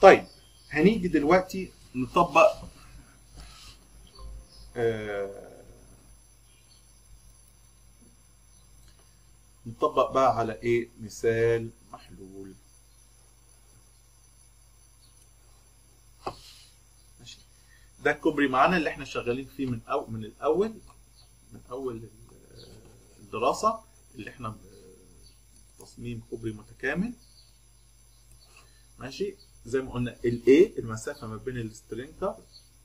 طيب هنيجي دلوقتي نطبق آه نطبق بقى على ايه مثال محلول ماشي ده الكوبري معانا اللي احنا شغالين فيه من أو من الاول من اول الدراسه اللي احنا تصميم كوبري متكامل ماشي زي ما قلنا الاي المسافه ما بين السترينجر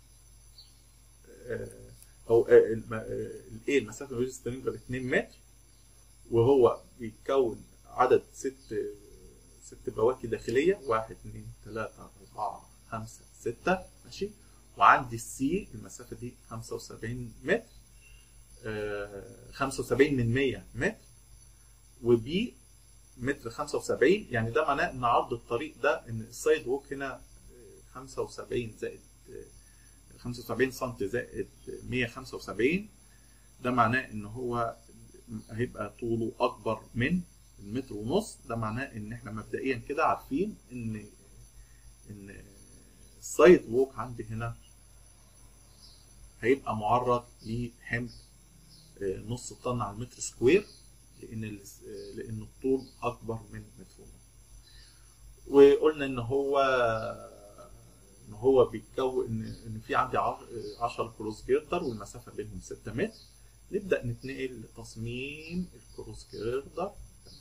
او الاي المسافه ما بين السترينجر 2 متر وهو بيتكون عدد ست ست بواكي داخليه 1 2 3 4 5 6 ماشي وعندي السي المسافه دي 75 متر 75 من 100 متر وبي متر 75 يعني ده معناه ان عرض الطريق ده ان السايد ووك هنا 75 زائد 75 سم زائد 175 ده معناه ان هو هيبقى طوله اكبر من المتر ونص ده معناه ان احنا مبدئيا كده عارفين ان ان السايد ووك عندي هنا هيبقى معرض لحمل نص طن على المتر سكوير لان لان الطول اكبر من متر ونص وقلنا ان هو ان هو بيتكون ان ان في عندي 10 كروس جيردر والمسافه بينهم 6 متر نبدا نتنقل لتصميم الكروس جيردر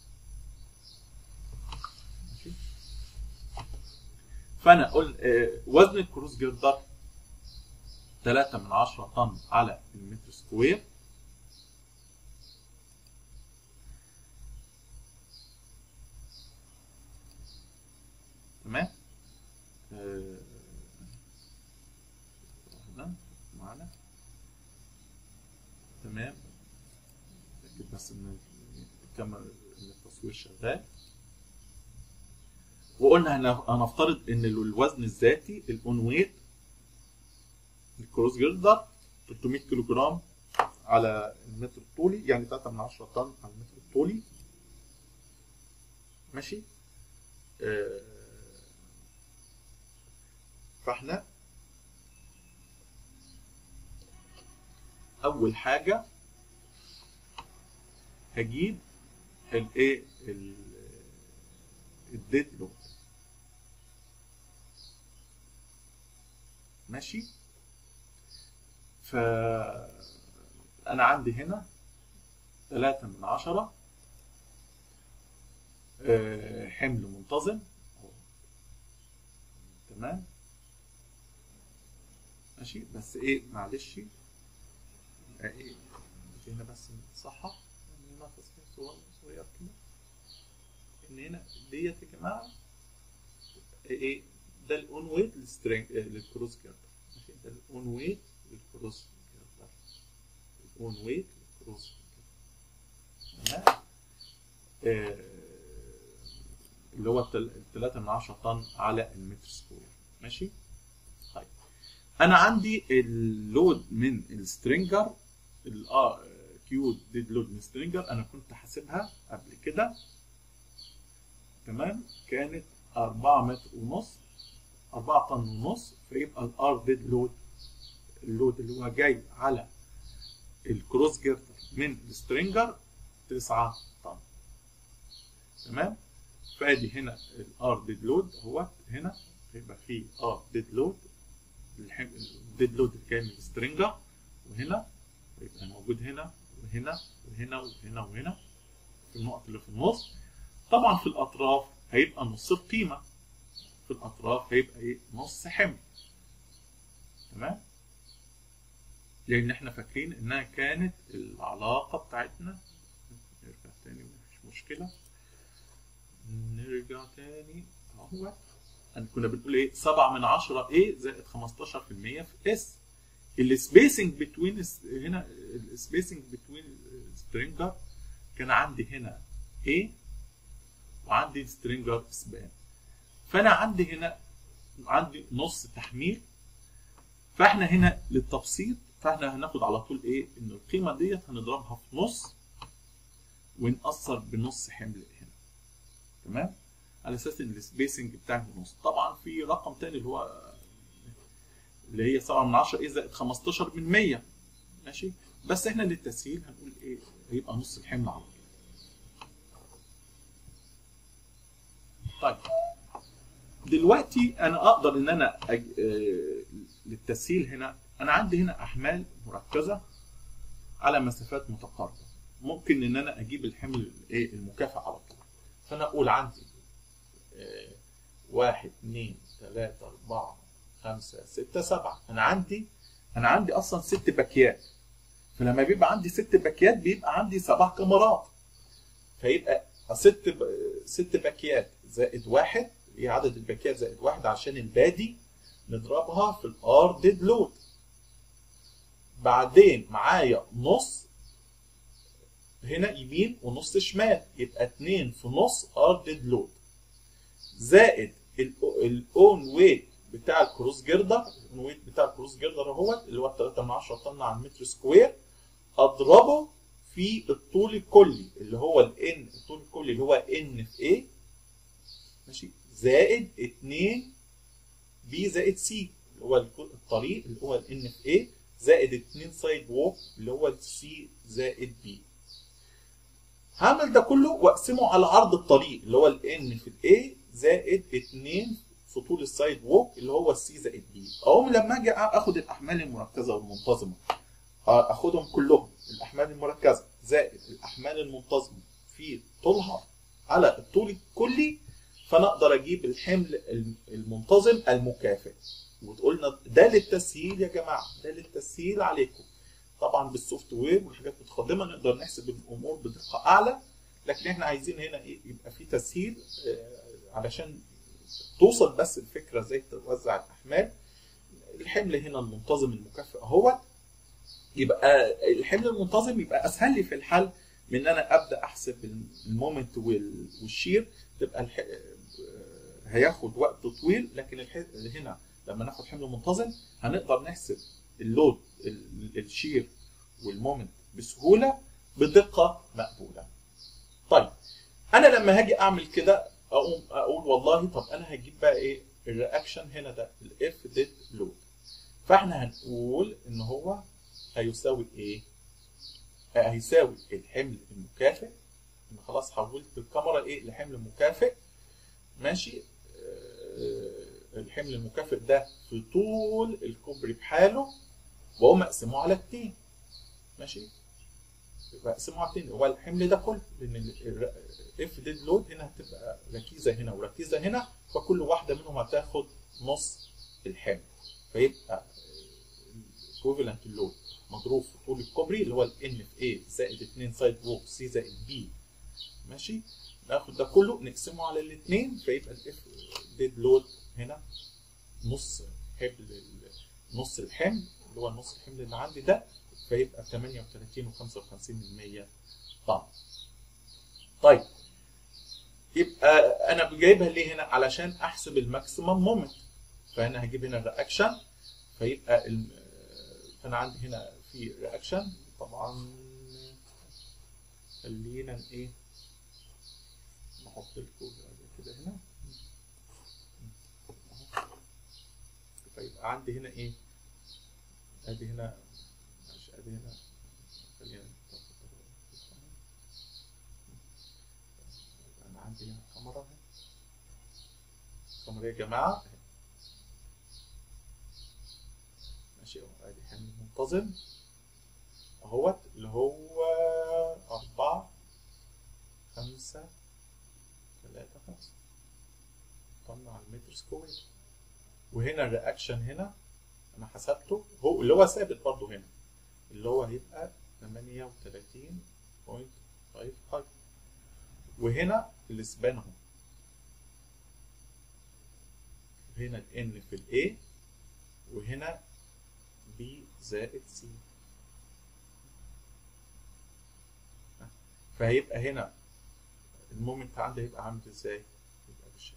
فانا قل وزن الكروس جيردر 3 من 10 طن على المتر سكوير تمام آه، واحدة معانا تمام اتأكد بس ان الكاميرا ان التصوير شغال وقلنا هن- هنفترض ان الوزن الذاتي الاون ويت الكروس جيردر 300 كيلو جرام على المتر الطولي يعني 3 من 10 طن على المتر الطولي ماشي آه، فاحنا اول حاجه هجيب الايه الديد لود ماشي ف انا عندي هنا ثلاثة من عشرة آه، حمل منتظم تمام ماشي بس ايه معلش يبقى ايه هنا بس نصحح يعني هنا تصحيح صغير صغير كده ان هنا ديت يا جماعه ايه ده الاون ويت للسترينج للكروس جيردر ماشي ده الاون ويت للكروس جيردر الاون ويت للكروس جيردر تمام آه، اللي هو الثلاثة من عشرة طن على المتر سكوير ماشي طيب انا عندي اللود من السترينجر كيو ديد لود من السترينجر انا كنت حاسبها قبل كده تمام كانت 4 متر ونص 4 طن ونص فيبقى الار ديد لود اللود اللي هو جاي على الكروس جيردر من السترينجر 9 طن تمام فادي هنا الار ديد لود اهوت هنا يبقى في ار ديد لود الديد لود اللي جاي من السترينجر وهنا يبقى موجود هنا وهنا وهنا وهنا وهنا في النقط اللي في النص طبعا في الاطراف هيبقى نص القيمه في الاطراف هيبقى ايه نص حمل تمام لان احنا فاكرين انها كانت العلاقه بتاعتنا نرجع تاني مفيش مشكله نرجع تاني اهو احنا كنا بنقول ايه 7 من 10 ايه زائد 15% في اس السبيسنج بتوين هنا السبيسنج بتوين سترينجر كان عندي هنا A وعندي سترينجر سبان فانا عندي هنا عندي نص تحميل فاحنا هنا للتبسيط فاحنا هناخد على طول ايه ان القيمه ديت هنضربها في نص ونقصر بنص حمل هنا تمام على اساس ان السبيسنج بتاعي ونص طبعا في رقم تاني اللي هو اللي هي 7 من 10 ايه زائد 15 من 100 ماشي بس احنا للتسهيل هنقول ايه هيبقى نص الحمل على طول طيب دلوقتي انا اقدر ان انا أج... آه، للتسهيل هنا انا عندي هنا احمال مركزه على مسافات متقاربه ممكن ان انا اجيب الحمل ايه المكافئ على طول فانا اقول عندي آه، واحد اثنين ثلاثة أربعة خمسة ستة سبعة أنا عندي أنا عندي أصلا ست باكيات فلما بيبقى عندي ست باكيات بيبقى عندي سبع كاميرات فيبقى ست ب... ست باكيات زائد واحد هي عدد الباكيات زائد واحد عشان البادي نضربها في الار ديد لود بعدين معايا نص هنا يمين ونص شمال يبقى 2 في نص ار ديد لود زائد الاون ويت بتاع الكروس جردر الاون ويت بتاع الكروس جردر اهوت اللي هو 3 من 10 طن على المتر سكوير اضربه في الطول الكلي اللي هو الان الطول الكلي اللي هو ان في ايه ماشي زائد 2 بي زائد سي اللي هو الطريق اللي هو الان في ايه زائد 2 سايد ووك اللي هو السي زائد بي هعمل ده كله واقسمه على عرض الطريق اللي هو الان في الاي زائد 2 في طول السايد ووك اللي هو السي زائد بي اقوم لما اجي اخد الاحمال المركزه والمنتظمه اخدهم كلهم الاحمال المركزه زائد الاحمال المنتظمه في طولها على الطول الكلي فانا اقدر اجيب الحمل المنتظم المكافئ وتقولنا ده للتسهيل يا جماعه ده للتسهيل عليكم طبعا بالسوفت وير والحاجات المتقدمه نقدر نحسب الامور بدقه اعلى لكن احنا عايزين هنا ايه يبقى في تسهيل علشان توصل بس الفكره ازاي توزع الاحمال الحمل هنا المنتظم المكافئ اهوت يبقى الحمل المنتظم يبقى اسهل لي في الحل من ان انا ابدا احسب المومنت والشير تبقى الح... هياخد وقت طويل لكن الح... هنا لما ناخد حمل منتظم هنقدر نحسب اللود الشير والمومنت بسهوله بدقه مقبوله. طيب انا لما هاجي اعمل كده اقوم اقول والله طب انا هجيب بقى ايه الرياكشن هنا ده الاف ديد لود فاحنا هنقول ان هو هيساوي ايه؟ هيساوي الحمل المكافئ انا خلاص حولت الكاميرا ايه لحمل مكافئ ماشي آه الحمل المكافئ ده في طول الكوبري بحاله واقوم اقسمه على اتنين ماشي بقسمه على اتنين هو الحمل ده كله لان الاف ديد لود هنا هتبقى ركيزه هنا وركيزه هنا فكل واحده منهم هتاخد نص الحمل فيبقى الايكوفالنت لود مضروب في طول الكوبري اللي هو الان في اي زائد 2 سايد ووك سي زائد بي ماشي ناخد ده كله نقسمه على الاثنين فيبقى الاف ديد لود هنا نص حمل نص الحمل اللي هو نص الحمل اللي عندي ده فيبقى 38 و55 من 100 طن طيب يبقى انا جايبها ليه هنا علشان احسب الماكسيمم مومنت فهنا هجيب هنا الرياكشن فيبقى ال... فانا عندي هنا في رياكشن طبعا خلينا ايه نحط لكم كده هنا فيبقى عندي هنا ايه ادي هنا مش ادي هنا خلينا انا عندي هنا كاميرا كاميرا يا جماعه ماشي اهو ادي حمل منتظم اهوت اللي هو أربعة خمسة تلاتة خمسة طن على المتر سكوير وهنا الرياكشن هنا انا حسبته هو اللي هو ثابت برضو هنا اللي هو هيبقى 38.55 وهنا الاسبان اهو هنا الان في الاي وهنا بي زائد سي فهيبقى هنا المومنت عندي هيبقى عامل ازاي؟ يبقى بالشكل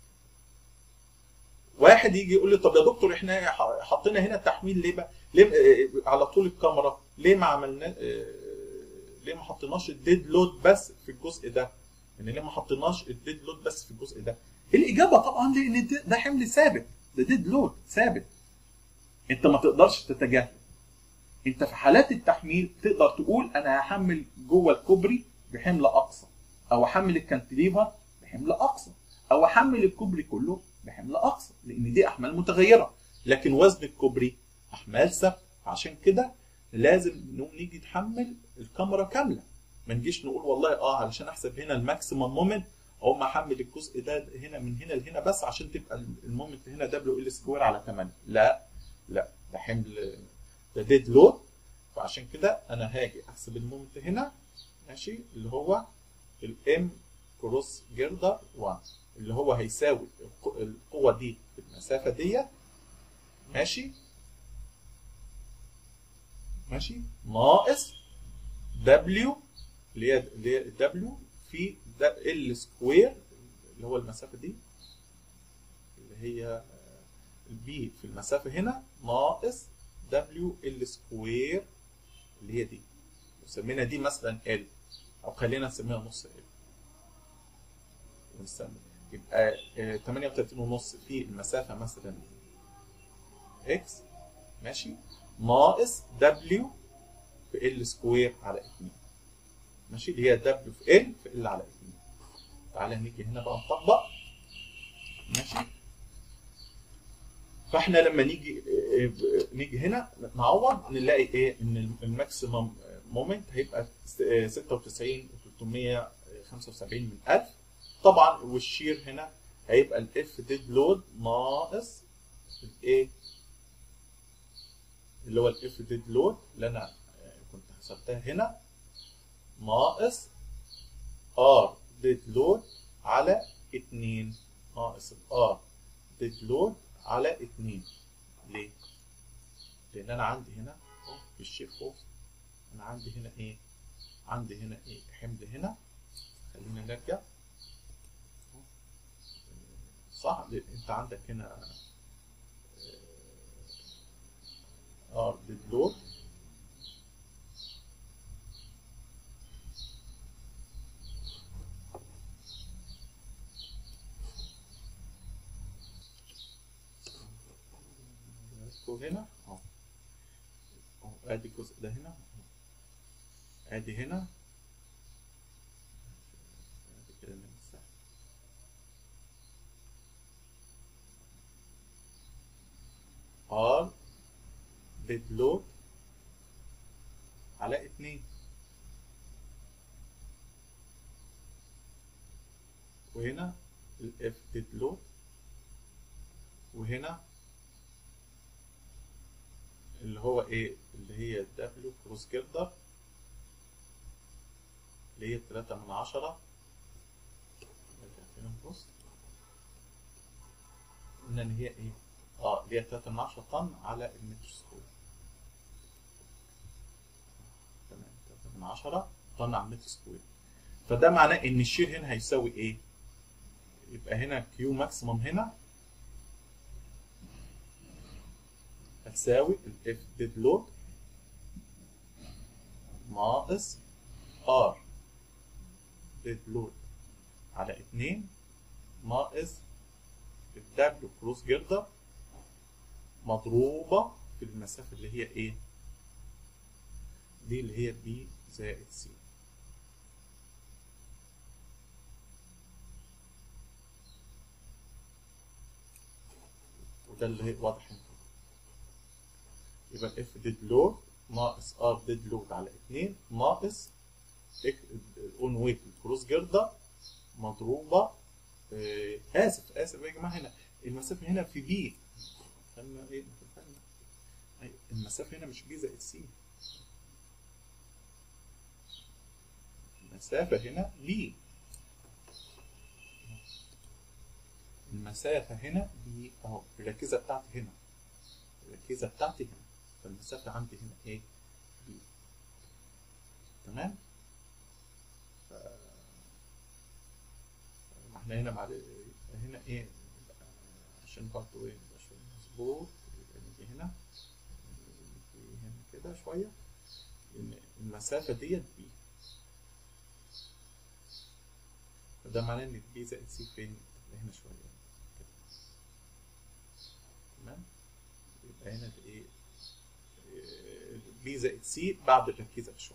واحد يجي يقول لي طب يا دكتور احنا حطينا هنا التحميل ليه بقى؟ ليه على طول الكاميرا؟ ليه ما عملنا ليه ما حطيناش الديد لود بس في الجزء ده؟ يعني ليه ما حطيناش الديد لود بس في الجزء ده؟ الاجابه طبعا لان ده- ده حمل ثابت ده ديد لود ثابت انت ما تقدرش تتجاهله انت في حالات التحميل تقدر تقول انا هحمل جوه الكوبري بحمل اقصى او احمل الكانتليفر بحمل اقصى او احمل الكوبري كله بحمل اقصى لان دي احمال متغيره لكن وزن الكوبري احمال ثابته عشان كده لازم نقوم نيجي نحمل الكاميرا كامله ما نجيش نقول والله اه علشان احسب هنا الماكسيمم مومنت اقوم احمل الجزء ده هنا من هنا لهنا بس عشان تبقى المومنت هنا دبليو ال سكوير على 8 لا لا ده حمل ده ديد لود فعشان كده انا هاجي احسب المومنت هنا ماشي اللي هو الام كروس جردر 1 اللي هو هيساوي الق- القوه دي في المسافه ديت ماشي ماشي ناقص دبليو اللي هي اللي هي دبليو في ال سكوير اللي هو المسافه دي اللي هي البي في المسافه هنا ناقص دبليو ال سكوير اللي هي دي وسمينا دي مثلا ال او خلينا نسميها نص ال ونسمي يبقى آه، 38 ونص في المسافه مثلا اكس ماشي ناقص دبليو في ال سكوير على 2 ماشي اللي هي دبليو في ال في ال على 2 تعالى نيجي هنا بقى نطبق ماشي فاحنا لما نيجي نيجي هنا نعوض نلاقي ايه ان الماكسيمم مومنت هيبقى 96 375 من 1000 طبعا والشير هنا هيبقى الاف ديد لود ناقص الايه اللي هو الاف ديد لود اللي انا كنت حسبتها هنا ناقص ار ديد لود على 2 ناقص الار ديد لود على 2 ليه؟ لان انا عندي هنا أهو في الشير فورس انا عندي هنا ايه؟ عندي هنا ايه؟ حمل هنا خلينا نرجع أهو. صح لأن انت عندك هنا ار ديد لود هنا اهو اهو ادي الجزء ده هنا أهو. ادي هنا ادي كده نمسح ار ديد لود على اتنين وهنا الاف ديد لود وهنا اللي هو ايه اللي هي الدبليو كروس جردر اللي هي تلاتة من عشرة نرجع فين نبص قلنا ان هي ايه اه اللي هي تلاتة من عشرة طن على المتر سكوير تمام تلاتة من عشرة طن على المتر سكوير فده معناه ان الشير هنا هيساوي ايه يبقى هنا كيو ماكسيموم هنا هتساوي الاف ديد لود ناقص ار ديد لود على اتنين ناقص الدبليو كروس جردر مضروبة في المسافة اللي هي ايه؟ دي اللي هي بي زائد سي وده اللي هي واضح هنا يبقى الاف ديد لود ناقص ار ديد لود على 2 ناقص اون ويت الكروس جردة مضروبة آه اسف اسف يا جماعه هنا المسافة هنا في بي خلينا ايه المسافة هنا مش بي زائد سي المسافة هنا بي المسافة هنا بي اهو الركيزة بتاعتي هنا الركيزة بتاعتي هنا فالمسافة عندي هنا ايه بي تمام ف... احنا هنا بعد هنا ايه عشان برضه ايه يبقى شوية مظبوط يبقى نيجي هنا نيجي هنا كده شوية لأن المسافة ديت بي فده معناه ان بي زائد سي فين هنا شويه كده تمام يبقى هنا ايه بي زائد سي بعد الركيزه بشويه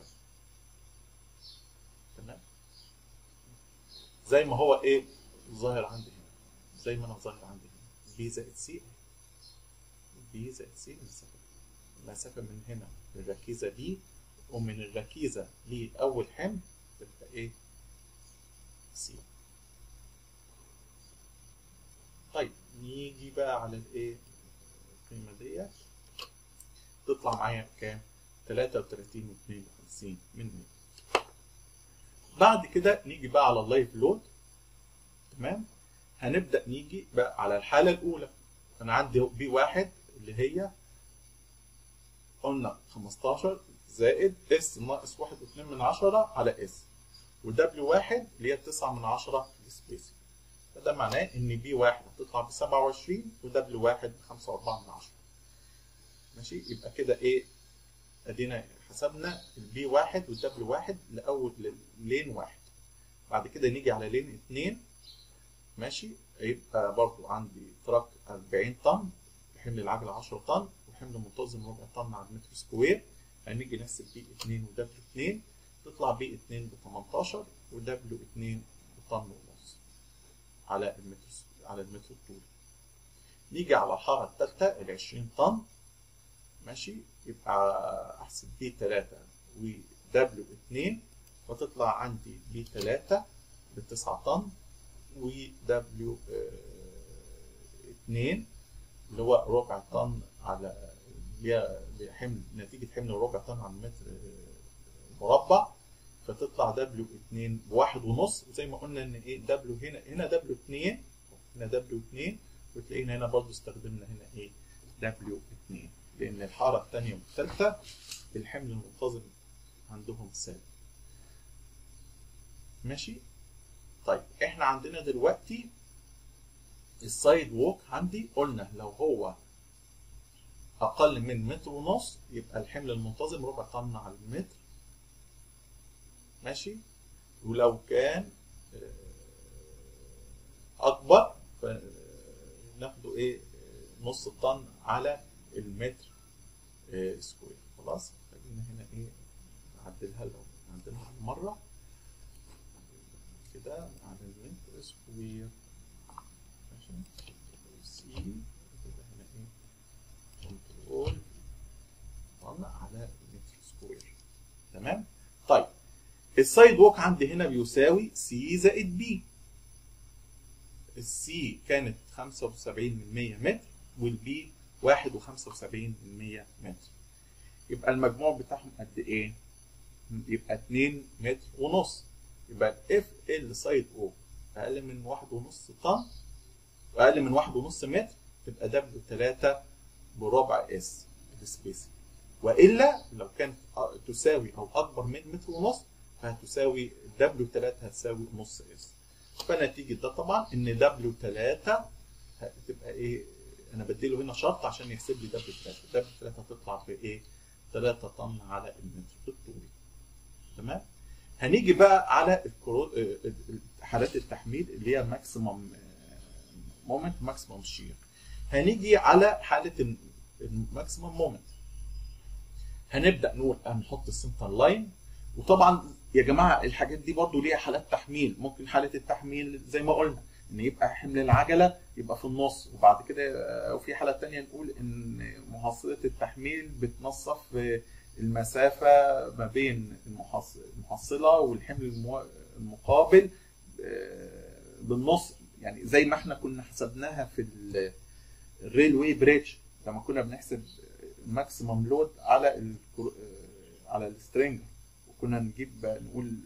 تمام زي ما هو ايه ظاهر عندي هنا زي ما انا ظاهر عندي هنا بي زائد سي بي زائد سي المسافه المسافه من هنا للركيزه بي ومن الركيزه لاول حمل تبقى ايه سي طيب نيجي بقى على الايه القيمه ديت تطلع معايا بكام 33 و52 من 100 بعد كده نيجي بقى على اللايف لود تمام هنبدا نيجي بقى على الحاله الاولى انا عندي بي واحد اللي هي قلنا 15 زائد اس ناقص 1.2 من 10 على اس ودبليو واحد اللي هي 9 من 10 سبيس فده معناه ان بي واحد هتطلع ب 27 ودبليو واحد ب 5.4 من 10 ماشي يبقى كده ايه ادينا حسبنا البي واحد والدبليو واحد لاول لين واحد بعد كده نيجي على لين اتنين ماشي يبقى برضو عندي تراك 40 طن حمل العجله 10 طن وحمل منتظم ربع طن على المتر سكوير هنيجي نحسب بي 2 ودبليو 2 تطلع بي 2 ب 18 ودبليو 2 بطن ونص على المتر على المتر الطولي نيجي على الحاره الثالثه ال 20 طن ماشي يبقى احسب بي 3 ودبليو 2 فتطلع عندي بي 3 ب 9 طن ودبليو 2 اللي هو ربع طن على حمل نتيجة حمل ربع طن على المتر مربع فتطلع دبليو 2 بواحد ونص وزي ما قلنا ان ايه دبليو هنا هنا دبليو 2 هنا دبليو 2 وتلاقينا هنا برضو استخدمنا هنا ايه دبليو 2 لان الحاره الثانيه والثالثه الحمل المنتظم عندهم ثابت ماشي طيب احنا عندنا دلوقتي السايد ووك عندي قلنا لو هو اقل من متر ونص يبقى الحمل المنتظم ربع طن على المتر ماشي ولو كان اكبر فناخده ايه نص طن على المتر سكوير خلاص خلينا هنا ايه نعدلها لو نعدلها مره كده على المتر سكوير ماشي سي كده هنا ايه كنترول طن على المتر سكوير تمام طيب السايد ووك عندي هنا بيساوي سي زائد بي السي كانت 75 من 100 متر والبي 1.75 من 100 متر يبقى المجموع بتاعهم قد ايه؟ يبقى 2 متر ونص يبقى الاف ال سايد او اقل من 1.5 طن واقل من 1.5 متر تبقى دبليو 3 بربع اس السبيس والا لو كانت تساوي او اكبر من متر ونص فهتساوي دبليو 3 هتساوي نص اس فنتيجه ده طبعا ان دبليو 3 هتبقى ايه انا بديله هنا شرط عشان يحسب لي دبليو 3 دبليو 3 هتطلع بايه 3 طن على المتر الطولي تمام هنيجي بقى على الكرو... حالات التحميل اللي هي ماكسيمم مومنت ماكسيمم شير هنيجي على حاله الماكسيمم مومنت هنبدا نقول هنحط السنتر لاين وطبعا يا جماعه الحاجات دي برضو ليها حالات تحميل ممكن حاله التحميل زي ما قلنا ان يبقى حمل العجله يبقى في النص وبعد كده وفي حاله تانية نقول ان محصله التحميل بتنصف المسافه ما بين المحصله والحمل المقابل بالنص يعني زي ما احنا كنا حسبناها في الريلوي بريدج لما كنا بنحسب الماكسيمم لود على على السترينج وكنا نجيب نقول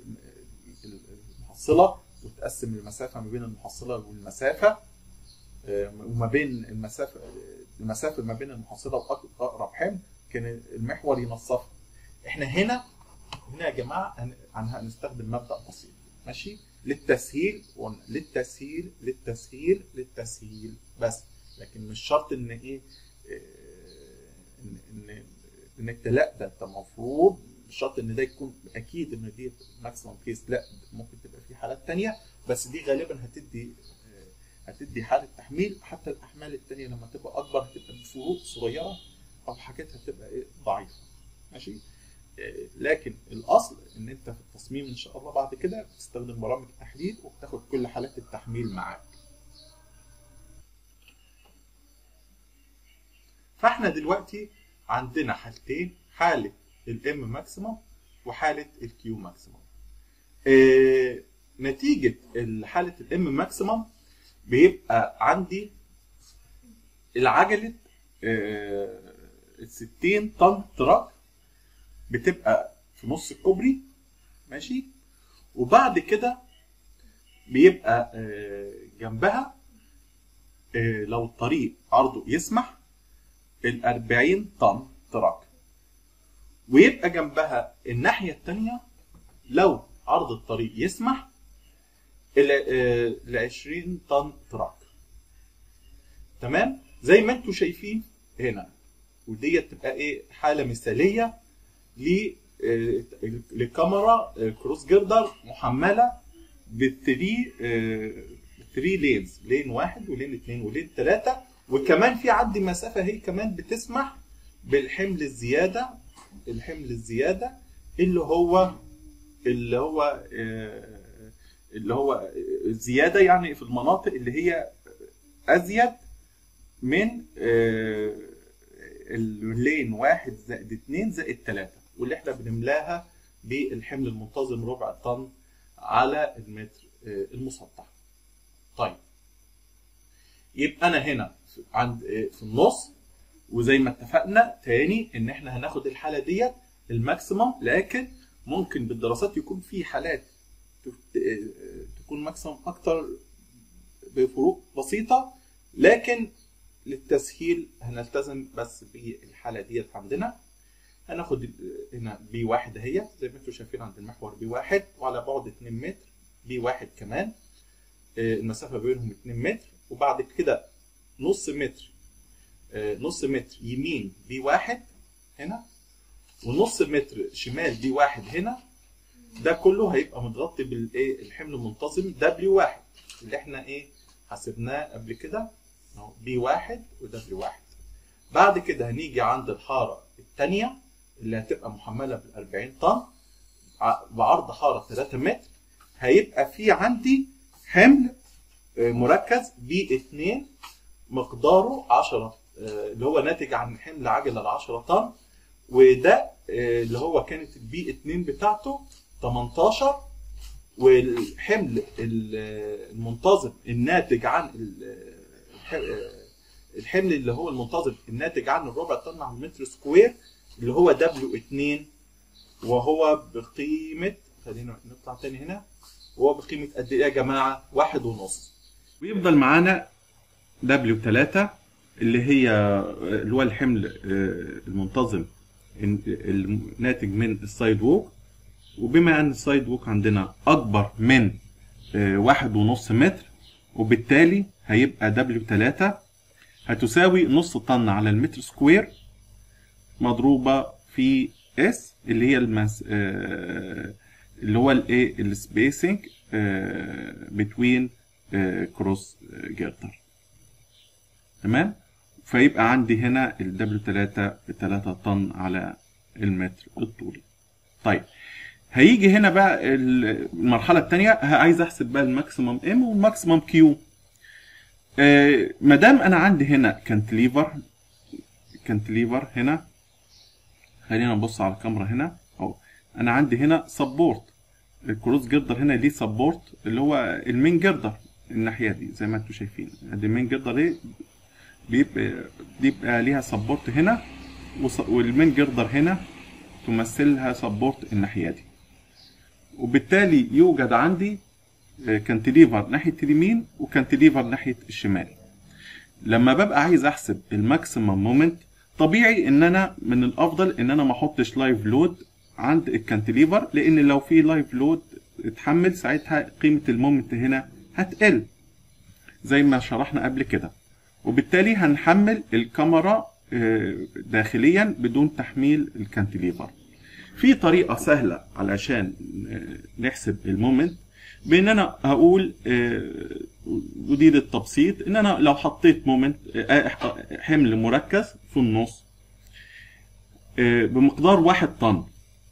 المحصله وتقسم المسافه ما بين المحصله والمسافه وما بين المسافه المسافه ما بين المحصله واقرب حمل كان المحور ينصفها احنا هنا هنا يا جماعه هنستخدم مبدا بسيط ماشي للتسهيل قلنا للتسهيل للتسهيل للتسهيل بس لكن مش شرط ان ايه ان ان انك لا ده انت المفروض مش شرط ان ده يكون اكيد ان دي ماكسيمم كيس لا ممكن تبقى في حالات تانية بس دي غالبا هتدي هتدي حاله تحميل حتى الاحمال الثانيه لما تبقى اكبر هتبقى بفروق صغيره او حاجات هتبقى ايه ضعيفه ماشي آه، لكن الاصل ان انت في التصميم ان شاء الله بعد كده بتستخدم برامج تحديد وبتاخد كل حالات التحميل معاك فاحنا دلوقتي عندنا حالتين حاله الام ماكسيمم وحاله الكيو ماكسيمم آه، نتيجه حاله الام ماكسيمم بيبقى عندي العجله آه، ال 60 طن تراك بتبقى في نص الكوبري ماشي وبعد كده بيبقى آه، جنبها آه، لو الطريق عرضه يسمح ال 40 طن تراك ويبقى جنبها الناحية التانية لو عرض الطريق يسمح ال 20 طن تراك تمام زي ما انتم شايفين هنا وديت تبقى ايه حالة مثالية ل آه، لكاميرا آه، كروس جيردر محملة بالثري ثري لينز لين واحد ولين اثنين ولين ثلاثة وكمان في عندي مسافة هي كمان بتسمح بالحمل الزيادة الحمل الزيادة اللي هو اللي هو آه، اللي هو زيادة يعني في المناطق اللي هي أزيد من آه، اللين واحد زائد اتنين زائد تلاتة واللي احنا بنملاها بالحمل المنتظم ربع طن على المتر آه، المسطح. طيب يبقى انا هنا في- عند آه، في النص وزي ما اتفقنا تاني ان احنا هناخد الحاله ديت الماكسيمم لكن ممكن بالدراسات يكون في حالات ت- آه، تكون ماكسيمم اكتر بفروق بسيطه لكن للتسهيل هنلتزم بس بالحاله ديت عندنا هناخد ال- هنا بي واحد اهي زي ما انتم شايفين عند المحور بي واحد وعلى بعد 2 متر بي واحد كمان آه، المسافه بينهم 2 متر وبعد كده نص متر آه، نص متر يمين بي واحد هنا ونص متر شمال بي واحد هنا ده كله هيبقى متغطي بالايه الحمل المنتظم دبليو واحد اللي احنا ايه حسبناه قبل كده اهو بي واحد ودبليو واحد بعد كده هنيجي عند الحاره الثانيه اللي هتبقى محمله بال 40 طن ع- بعرض حاره 3 متر هيبقى في عندي حمل آه، مركز بي 2 مقداره 10 آه، اللي هو ناتج عن حمل عجله ال 10 طن وده آه، اللي هو كانت البي 2 بتاعته 18 والحمل ال- المنتظم الناتج عن ال- الح- آه، الحمل اللي هو المنتظم الناتج عن الربع طن على المتر سكوير اللي هو دبليو 2 وهو بقيمة خلينا نطلع تاني هنا وهو بقيمة قد ايه يا جماعة؟ واحد ونص ويفضل معانا دبليو 3 اللي هي اللي هو الحمل آه، المنتظم الناتج من السايد ووك وبما ان السايد ووك عندنا اكبر من آه، واحد ونص متر وبالتالي هيبقى دبليو 3 هتساوي نص طن على المتر سكوير مضروبة في اس اللي هي المس... آه، اللي هو الايه السبيسنج بتوين كروس جيردر تمام فيبقى عندي هنا ال W3 ب 3 طن على المتر الطولي طيب هيجي هنا بقى ال- المرحله الثانيه عايز احسب بقى الماكسيمم ام والماكسيمم كيو ما دام انا عندي هنا كانتليفر كانتليفر هنا خلينا نبص على الكاميرا هنا اهو انا عندي هنا سبورت الكروس جردر هنا ليه سبورت اللي هو المين جردر الناحيه دي زي ما انتم شايفين ادي المين جردر ايه بيبقى بيبقى ليها سبورت هنا وص- والمين جردر هنا تمثلها سبورت الناحيه دي وبالتالي يوجد عندي آه، كانتليفر ناحيه اليمين وكانتليفر ناحيه الشمال لما ببقى عايز احسب الماكسيمم مومنت طبيعي ان انا من الافضل ان انا ما احطش لايف لود عند الكانتليفر لان لو في لايف لود اتحمل ساعتها قيمه المومنت هنا هتقل زي ما شرحنا قبل كده وبالتالي هنحمل الكاميرا آه، داخليا بدون تحميل الكانتليفر في طريقة سهلة علشان آه، نحسب المومنت بان انا هقول آه، ودي للتبسيط ان انا لو حطيت مومنت آه، حمل مركز في النص آه، بمقدار واحد طن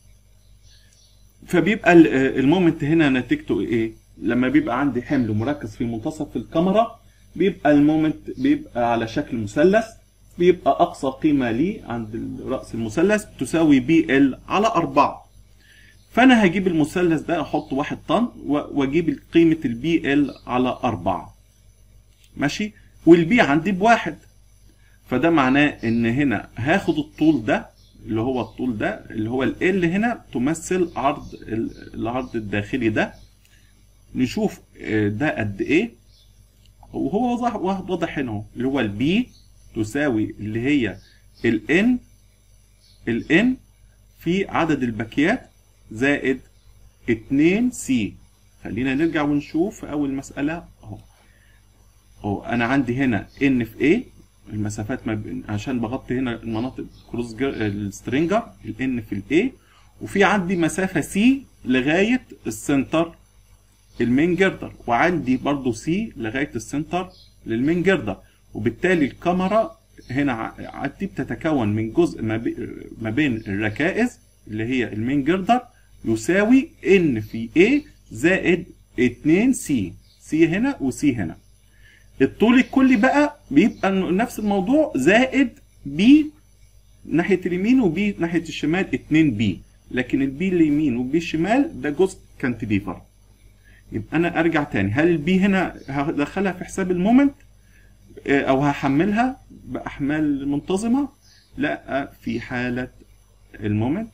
فبيبقى ال- آه، المومنت هنا نتيجته ايه؟ لما بيبقى عندي حمل مركز في منتصف الكاميرا بيبقى المومنت بيبقى على شكل مثلث بيبقى اقصى قيمه ليه عند راس المثلث تساوي بي ال على 4 فانا هجيب المثلث ده احط واحد طن و- واجيب قيمه البي ال على 4 ماشي والبي عندي بواحد فده معناه ان هنا هاخد الطول ده اللي هو الطول ده اللي هو ال هنا تمثل عرض ال- العرض الداخلي ده نشوف آه، ده قد ايه وهو واضح واضح هنا اهو اللي هو البي تساوي اللي هي الان الان في عدد الباكيات زائد 2 سي خلينا نرجع ونشوف في اول مساله اهو اهو انا عندي هنا ان في ايه المسافات ما بين عشان بغطي هنا المناطق كروس جر... السترينجر الان في الاي وفي عندي مسافه سي لغايه السنتر المين جردر وعندي برضو سي لغايه السنتر للمين جردر وبالتالي الكاميرا هنا ع- عندي بتتكون من جزء ما, بي... ما بين الركائز اللي هي المين جردر يساوي ان في A زائد 2 سي سي هنا وسي هنا الطول الكلي بقى بيبقى نفس الموضوع زائد بي ناحيه اليمين وبي ناحيه الشمال 2 بي لكن البي اليمين والبي الشمال ده جزء كانتليفر يبقى انا ارجع تاني هل البي هنا هدخلها في حساب المومنت آه، او هحملها باحمال منتظمه لا في حاله المومنت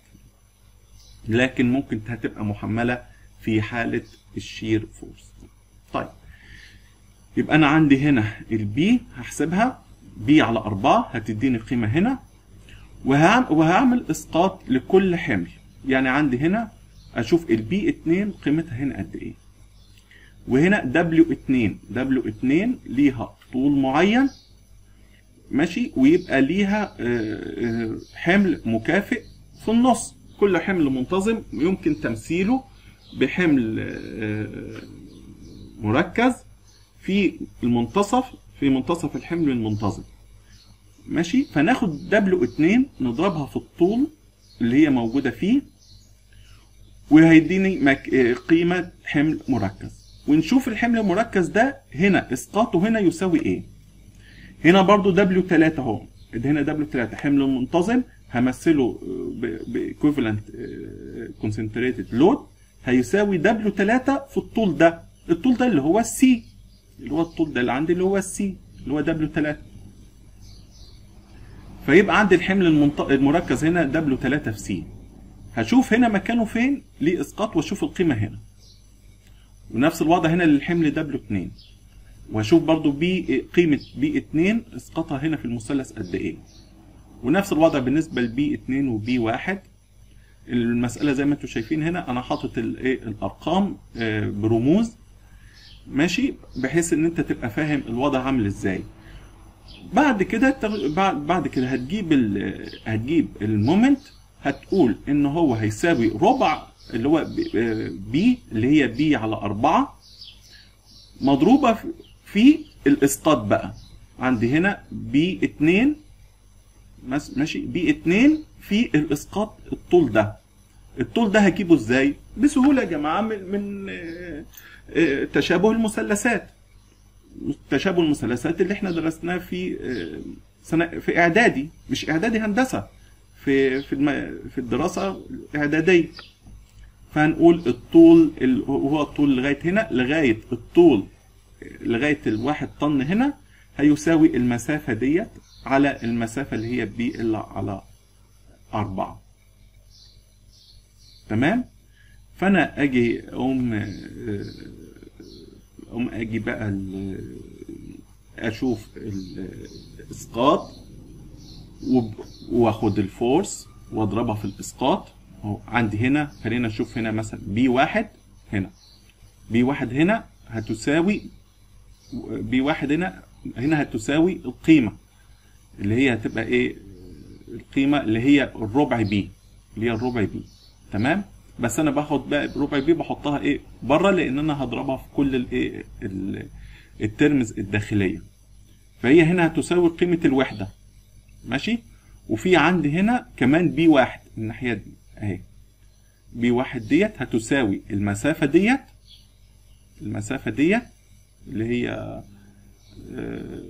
لكن ممكن هتبقى محمله في حاله الشير فورس طيب يبقى انا عندي هنا البي هحسبها بي على 4 هتديني القيمه هنا وهعمل, وهعمل اسقاط لكل حمل يعني عندي هنا اشوف البي 2 قيمتها هنا قد ايه وهنا دبليو 2 دبليو 2 ليها طول معين ماشي ويبقى ليها آه، آه، حمل مكافئ في النص كل حمل منتظم يمكن تمثيله بحمل آه، مركز في المنتصف في منتصف الحمل المنتظم ماشي فناخد دبليو 2 نضربها في الطول اللي هي موجوده فيه وهيديني مك... آه، قيمه حمل مركز ونشوف الحمل المركز ده هنا اسقاطه هنا يساوي ايه هنا برضو دبليو 3 اهو ده هنا دبليو 3 حمل منتظم همثله بايكوفالنت كونسنتريتد لود هيساوي دبليو 3 في الطول ده الطول ده اللي هو السي اللي هو الطول ده اللي عندي اللي هو السي اللي هو دبليو 3 فيبقى عندي الحمل المنط... المركز هنا دبليو 3 في سي هشوف هنا مكانه فين ليه اسقاط واشوف القيمه هنا ونفس الوضع هنا للحمل دبليو 2 واشوف برضو بي قيمه بي 2 اسقاطها هنا في المثلث قد ايه ونفس الوضع بالنسبه لبي 2 وبي 1 المساله زي ما انتم شايفين هنا انا حاطط الايه الارقام آه، برموز ماشي بحيث ان انت تبقى فاهم الوضع عامل ازاي بعد كده تغ- بعد بعد كده هتجيب ال- هتجيب المومنت هتقول ان هو هيساوي ربع اللي هو ب- آه، بي اللي هي بي على أربعة مضروبة في- في الإسقاط بقى عندي هنا بي اتنين مس- ماشي بي اتنين في الإسقاط الطول ده الطول ده هجيبه ازاي؟ بسهولة يا جماعة من, من آه، آه، تشابه المثلثات تشابه المثلثات اللي احنا درسناه في آه، سنة في إعدادي مش إعدادي هندسة في في الم- في الدراسة الإعدادية فهنقول الطول ال- هو الطول لغاية هنا لغاية الطول لغاية الواحد طن هنا هيساوي المسافة ديت على المسافة اللي هي بي ال على أربعة تمام فأنا أجي أقوم آه، أقوم أجي بقى ال- أشوف ال- الإسقاط وب- واخد الفورس واضربها في الاسقاط اهو عندي هنا خلينا نشوف هنا مثلا بي واحد هنا بي واحد هنا هتساوي بي واحد هنا هنا هتساوي القيمة اللي هي هتبقى ايه القيمة اللي هي الربع بي اللي هي الربع بي تمام بس انا باخد بقى ربع بي بحطها ايه بره لان انا هضربها في كل الايه ال- الترمز الداخليه فهي هنا هتساوي قيمه الوحده ماشي وفي عندي هنا كمان بي واحد من الناحيه دي اهي بي واحد ديت هتساوي المسافه ديت المسافه ديت اللي هي آه،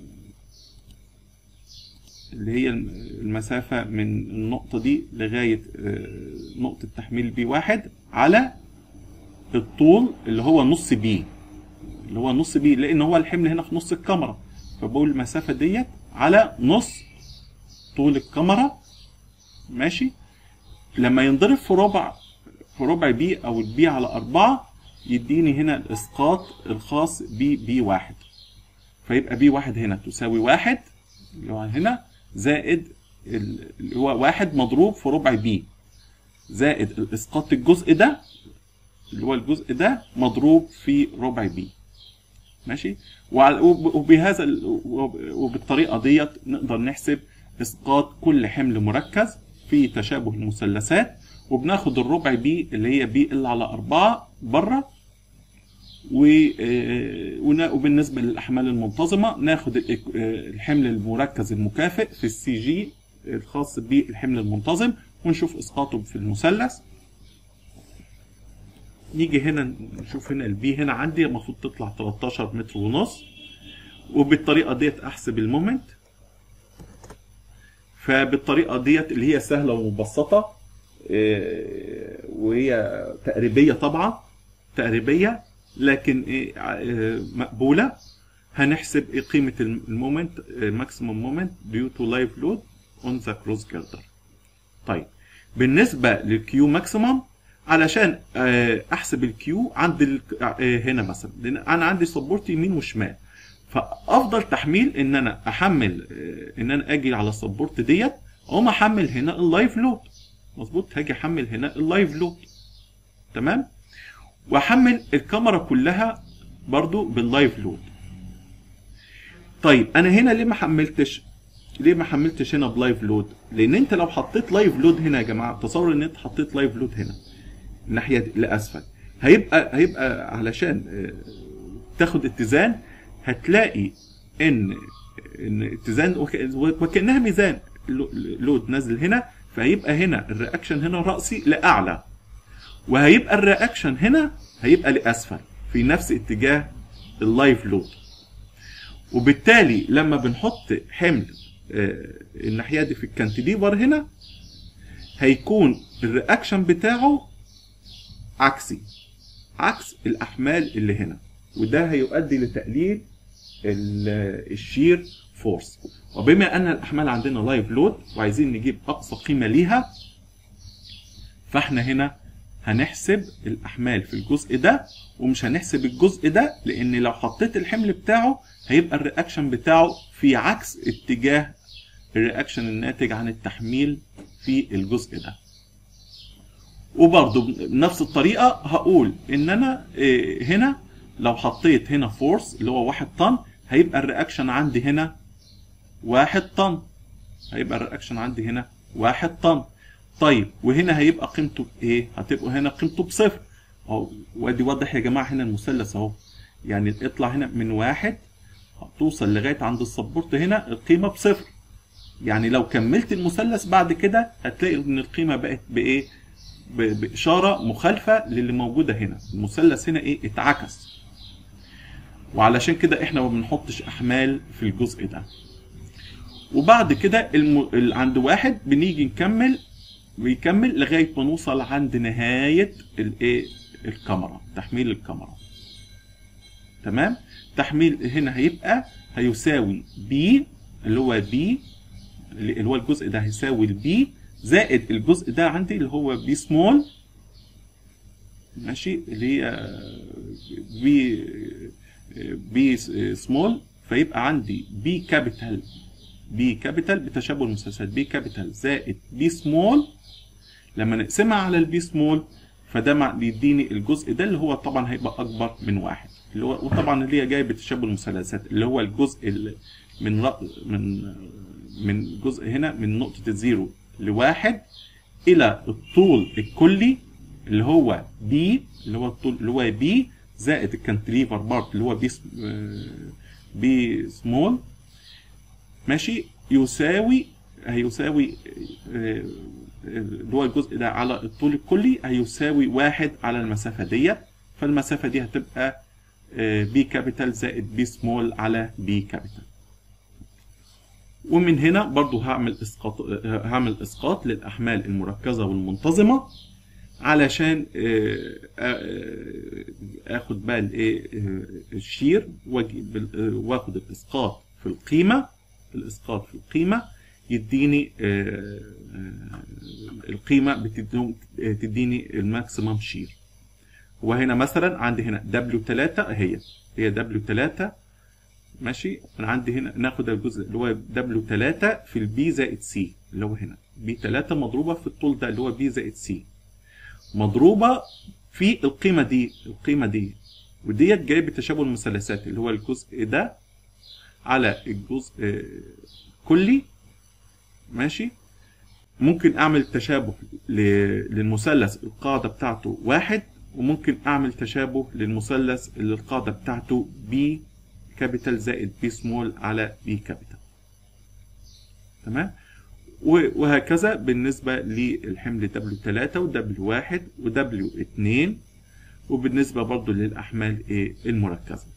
اللي هي المسافة من النقطة دي لغاية آه، نقطة تحميل بي واحد على الطول اللي هو نص بي اللي هو نص بي لأن هو الحمل هنا في نص الكاميرا فبقول المسافة ديت على نص طول الكاميرا ماشي لما ينضرب في ربع في ربع بي أو البي على أربعة يديني هنا الإسقاط الخاص بي بي واحد فيبقى بي واحد هنا تساوي واحد اللي هو هنا زائد ال- اللي هو واحد مضروب في ربع بي زائد الاسقاط الجزء ده اللي هو الجزء ده مضروب في ربع بي ماشي وع- وب- وبهذا ال- وب- وبالطريقه ديت نقدر نحسب اسقاط كل حمل مركز في تشابه المثلثات وبناخد الربع بي اللي هي بي ال على أربعة بره و- آه، ونا- وبالنسبه للاحمال المنتظمه ناخد ال- آه، الحمل المركز المكافئ في السي جي الخاص بالحمل المنتظم ونشوف اسقاطه في المثلث نيجي هنا نشوف هنا البي هنا عندي المفروض تطلع 13 متر ونص وبالطريقه ديت احسب المومنت فبالطريقه ديت اللي هي سهله ومبسطه آه، وهي تقريبيه طبعا تقريبيه لكن ايه آه، مقبوله هنحسب ايه قيمه المومنت ماكسيموم مومنت ديو تو لايف لود اون ذا كروس جردر طيب بالنسبه للكيو ماكسيموم علشان آه، احسب الكيو عند ال- آه، هنا مثلا لان انا عندي سبورت يمين وشمال فافضل تحميل ان انا احمل آه، ان انا اجي على السبورت ديت اقوم احمل هنا اللايف لود مظبوط هاجي احمل هنا اللايف لود تمام واحمل الكاميرا كلها برضو باللايف لود طيب انا هنا ليه ما حملتش ليه ما حملتش هنا بلايف لود لان انت لو حطيت لايف لود هنا يا جماعه تصور ان انت حطيت لايف لود هنا الناحيه دي لاسفل هيبقى هيبقى علشان آه، تاخد اتزان هتلاقي ان ان اتزان وك- وكانها ميزان لو- لود نازل هنا فهيبقى هنا الرياكشن هنا راسي لاعلى وهيبقى الرياكشن هنا هيبقى لاسفل في نفس اتجاه اللايف لود وبالتالي لما بنحط حمل آه، الناحيه دي في الكانتليفر هنا هيكون الرياكشن بتاعه عكسي عكس الاحمال اللي هنا وده هيؤدي لتقليل ال- الشير فورس وبما ان الاحمال عندنا لايف لود وعايزين نجيب اقصى قيمه ليها فاحنا هنا هنحسب الاحمال في الجزء ده ومش هنحسب الجزء ده لان لو حطيت الحمل بتاعه هيبقى الرياكشن بتاعه في عكس اتجاه الرياكشن الناتج عن التحميل في الجزء ده وبرضه بنفس الطريقه هقول ان انا إيه، هنا لو حطيت هنا فورس اللي هو واحد طن هيبقى الرياكشن عندي هنا واحد طن هيبقى الرياكشن عندي هنا واحد طن طيب وهنا هيبقى قيمته ايه هتبقى هنا قيمته بصفر اهو وادي واضح يا جماعه هنا المثلث اهو يعني اطلع هنا من واحد هتوصل لغايه عند السبورت هنا القيمه بصفر يعني لو كملت المثلث بعد كده هتلاقي ان القيمه بقت بايه ب- باشاره مخالفه للي موجوده هنا المثلث هنا ايه اتعكس وعلشان كده احنا ما بنحطش احمال في الجزء ده وبعد كده الم... ال- عند واحد بنيجي نكمل ويكمل لغايه ما نوصل عند نهايه الايه الكاميرا تحميل الكاميرا تمام تحميل هنا هيبقى هيساوي بي اللي هو بي اللي هو الجزء ده هيساوي البي زائد الجزء ده عندي اللي هو بي سمول ماشي اللي هي بي بي سمول فيبقى عندي بي كابيتال بي كابيتال بتشابه المثلثات بي كابيتال زائد بي سمول لما نقسمها على البي سمول فده مع- بيديني الجزء ده اللي هو طبعا هيبقى اكبر من واحد اللي هو وطبعا اللي هي جايه بتشابه المثلثات اللي هو الجزء اللي من رأ- من من جزء هنا من نقطه الزيرو لواحد الى الطول الكلي اللي هو بي اللي هو الطول اللي هو بي زائد الكانتليفر بارت اللي هو بي سم- آه، بي سمول ماشي يساوي هيساوي آه، اللي هو الجزء ده على الطول الكلي هيساوي واحد على المسافة ديت فالمسافة دي هتبقى بي كابيتال زائد بي سمول على بي كابيتال ومن هنا برضو هعمل اسقاط آه، هعمل اسقاط للاحمال المركزه والمنتظمه علشان آه، آه، اخد بقى الايه آه، الشير واجيب ال- آه، واخد الاسقاط في القيمه الاسقاط في القيمه يديني آه، آه، القيمه بتديهم- آه، تديني الماكسيمم شير وهنا مثلا عندي هنا W3 اهي هي W3 ماشي انا عندي هنا ناخد الجزء اللي هو W3 في البي زائد سي اللي هو هنا بي 3 مضروبه في الطول ده اللي هو بي زائد سي مضروبه في القيمه دي القيمه دي وديت جايه بتشابه المثلثات اللي هو الجزء ده على الجزء آه، كلي ماشي ممكن اعمل تشابه ل- للمثلث القاعده بتاعته واحد وممكن اعمل تشابه للمثلث اللي القاعده بتاعته بي كابيتال زائد بي سمول على بي كابيتال تمام و- وهكذا بالنسبة للحمل W3 و W1 و W2 وبالنسبة برضو للأحمال إيه المركزة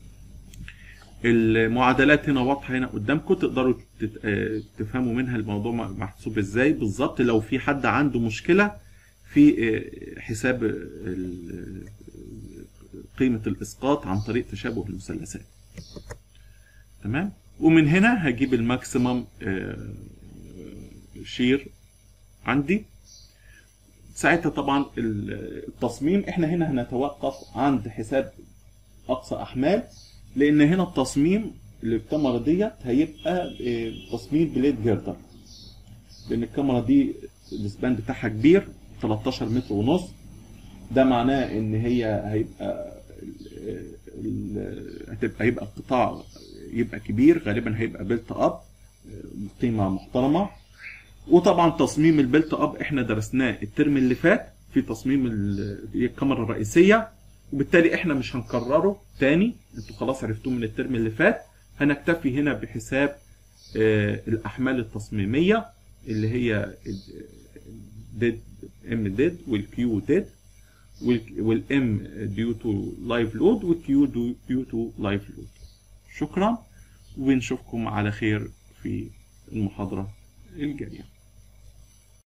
المعادلات هنا واضحة هنا قدامكم تقدروا تت- آه، تفهموا منها الموضوع م- محسوب ازاي بالظبط لو في حد عنده مشكلة في آه، حساب ال- قيمة الإسقاط عن طريق تشابه المثلثات تمام ومن هنا هجيب الماكسيمم آه، شير عندي ساعتها طبعا ال- التصميم احنا هنا هنتوقف عند حساب اقصى احمال لان هنا التصميم للكاميرا ديت هيبقى آه، تصميم بليد جيردر لان الكاميرا دي السبان بتاعها كبير 13 متر ونص ده معناه ان هي هيبقى ال- ال- هتبقى هيبقى القطاع يبقى كبير غالبا هيبقى بيلت اب قيمه محترمه وطبعا تصميم البيلت اب احنا درسناه الترم اللي فات في تصميم ال- الكاميرا الرئيسيه وبالتالي احنا مش هنكرره تاني انتوا خلاص عرفتوه من الترم اللي فات هنكتفي هنا بحساب آه، الاحمال التصميميه اللي هي ديد ام ديد والكيو ديد والام ديو تو لايف لود والكيو ديو تو لايف لود شكرا ونشوفكم على خير في المحاضرة الجاية